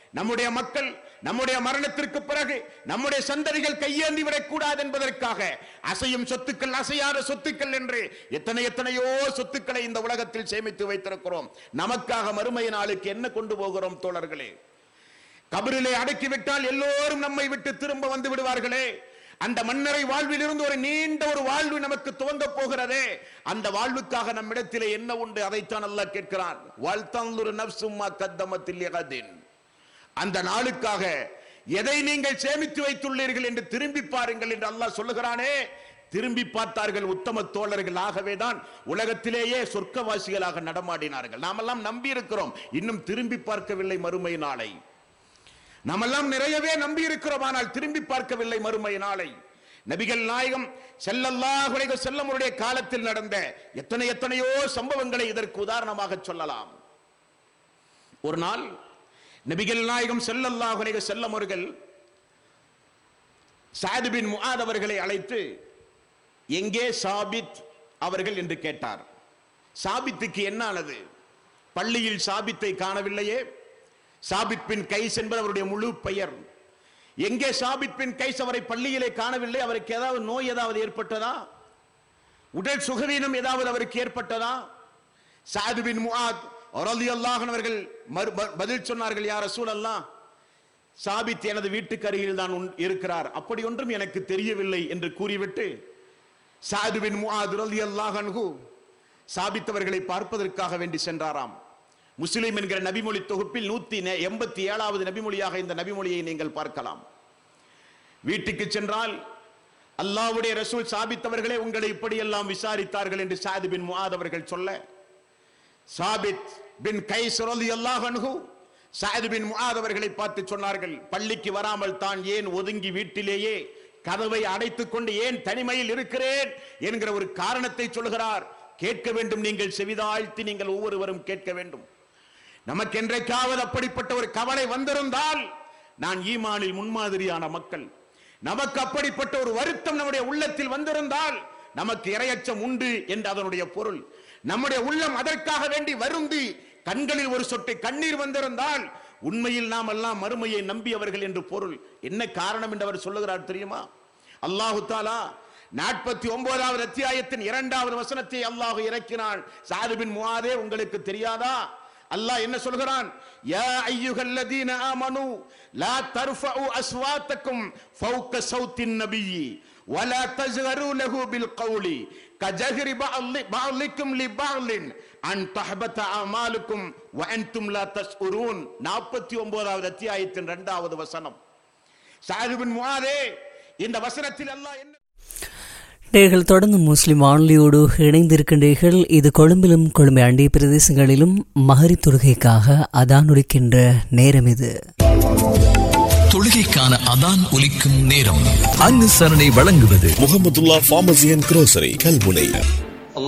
நம்முடைய மக்கள் நம்முடைய மரணத்திற்கு பிறகு நம்முடைய சந்ததிகள் கையேந்தி விடக்கூடாது என்பதற்காக அசையும் சொத்துக்கள் அசையாத சொத்துக்கள் என்று எத்தனை எத்தனையோ சொத்துக்களை இந்த உலகத்தில் சேமித்து வைத்திருக்கிறோம் நமக்காக மறுமை நாளுக்கு என்ன கொண்டு போகிறோம் தோழர்களே கபரிலே அடக்கிவிட்டால் எல்லோரும் நம்மை விட்டு திரும்ப வந்து விடுவார்களே அந்த மன்னரை வாழ்வில் இருந்து ஒரு நீண்ட ஒரு வாழ்வு நமக்கு துவங்க போகிறதே அந்த வாழ்வுக்காக நம்மிடத்திலே என்ன உண்டு அதைத்தான் அல்லாஹ் கேட்கிறான் வாழ்த்தந்தொரு நப்சும்மா கத்தமத்தில் யகதின் அந்த நாளுக்காக எதை நீங்கள் சேமித்து வைத்துள்ளீர்கள் என்று திரும்பி பாருங்கள் என்று அல்லாஹ் சொல்லுகிறானே திரும்பி பார்த்தார்கள் உத்தம தோழர்கள் ஆகவேதான் உலகத்திலேயே சொர்க்கவாசிகளாக நடமாடினார்கள் நாமெல்லாம் நம்பி இருக்கிறோம் இன்னும் திரும்பி பார்க்கவில்லை மறுமை நாளை நாமெல்லாம் நிறையவே நம்பி இருக்கிறோம் ஆனால் திரும்பி பார்க்கவில்லை மறுமை நாளை நபிகள் நாயகம் செல்லல்லாஹு அலைஹி செல்லமுடைய காலத்தில் நடந்த எத்தனை எத்தனையோ சம்பவங்களை இதற்கு உதாரணமாக சொல்லலாம் ஒரு நாள் நபிகள் நாயகம் செல்லல்லாஹு அலைஹி செல்லம் அவர்கள் சாது பின் முஆத் அவர்களை அழைத்து எங்கே சாபித் அவர்கள் என்று கேட்டார் சாபித்துக்கு என்ன ஆனது பள்ளியில் சாபித்தை காணவில்லையே சாபித் பின் கைஸ் என்பது அவருடைய முழு பெயர் எங்கே சாபித் பின் கைஸ் அவரை பள்ளியிலே காணவில்லை அவருக்கு ஏதாவது நோய் ஏதாவது ஏற்பட்டதா உடல் சுகவீனம் ஏதாவது அவருக்கு ஏற்பட்டதா சாது பின் முஆத் ரலியல்லாஹு அவர்கள் மறு- மறு- பதில் சொன்னார்கள் யார் ரசூலல்லாஹ் சாபித் எனது வீட்டுக்கு அருகில் தான் உன்- இருக்கிறார் அப்படி ஒன்றும் எனக்கு தெரியவில்லை என்று கூறிவிட்டு சாது பின் முஆத் ரலியல்லாஹு அன்ஹு சாபித் அவர்களை பார்ப்பதற்காக வேண்டி சென்றாராம் முஸ்லிம் என்கிற நபிமொழி தொகுப்பில் நூத்தி நெ- எண்பத்தி ஏழாவது நபிமொழியாக இந்த நபிமொழியை நீங்கள் பார்க்கலாம் வீட்டுக்கு சென்றால் அல்லாஹ்வுடைய ரசூல் சாபித் அவர்களே உங்களை இப்படியெல்லாம் விசாரித்தார்கள் என்று சாது பின் முஆத் அவர்கள் சொல்ல சாபித் பின் கைஸ் ரலியல்லாஹு அன்ஹு சாது பின் முஆத் அவர்களை பார்த்து சொன்னார்கள் பள்ளிக்கு வராமல் தான் ஏன் ஒதுங்கி வீட்டிலேயே கதவை அடைத்துக் கொண்டு ஏன் தனிமையில் இருக்கிறேன் என்கிற ஒரு காரணத்தை சொல்கிறார் கேட்க வேண்டும் நீங்கள் செவிதாழ்த்தி நீங்கள் ஒவ்வொருவரும் கேட்க வேண்டும் நமக்கு என்றைக்காவது அப்படிப்பட்ட ஒரு கவலை வந்திருந்தால் நான் ஈமானில் முன்மாதிரியான மக்கள் நமக்கு அப்படிப்பட்ட ஒரு வருத்தம் நம்முடைய உள்ளத்தில் வந்திருந்தால் நமக்கு இரையச்சம் உண்டு என்று அதனுடைய பொருள் நம்முடைய உள்ளம் அதற்காக வேண்டி வருந்தி கண்களில் ஒரு சொட்டு கண்ணீர் வந்திருந்தால் உண்மையில் நாம் எல்லாம் மறுமையை நம்பியவர்கள் என்று பொருள் என்ன காரணம் என்று அவர் சொல்லுகிறார் தெரியுமா அல்லாஹு தாலா நாற்பத்தி ஒன்பதாவது அத்தியாயத்தின் இரண்டாவது வசனத்தை அல்லாஹ் இறக்கினான் சாது பின் முஆதே உங்களுக்கு தெரியாதா அல்லாஹ் என்ன சொல்கிறான் யா ஐயுகல்லதீன ஆமனு லா தர்ஃபஉ அஸ்வாத்தக்கும் ஃபௌக சௌத்தின் நபியி ولا تجهروا له بالقول كجهر بعض بعضكم لبعض أن تحبط أعمالكم وأنتم لا تشعرون 49வது அத்தியாயத்தின் இரண்டாவது வசனம் சாது பின் முஆதே இந்த வசனத்தில் அல்லாஹ் என்ன நேர்கள் தொடர்ந்து முஸ்லிம் வானொலியோடு இணைந்திருக்கின்றீர்கள் இது கொழும்பிலும் கொழும்பை அண்டிய பிரதேசங்களிலும் மகரி தொழுகைக்காக அதான் ஒலிக்கின்ற நேரம் இது தொழுகைக்கான அதான் ஒலிக்கும் நேரம் அனுசரணை வழங்குவது Mohammedullah pharmacy and grocery Kalmunai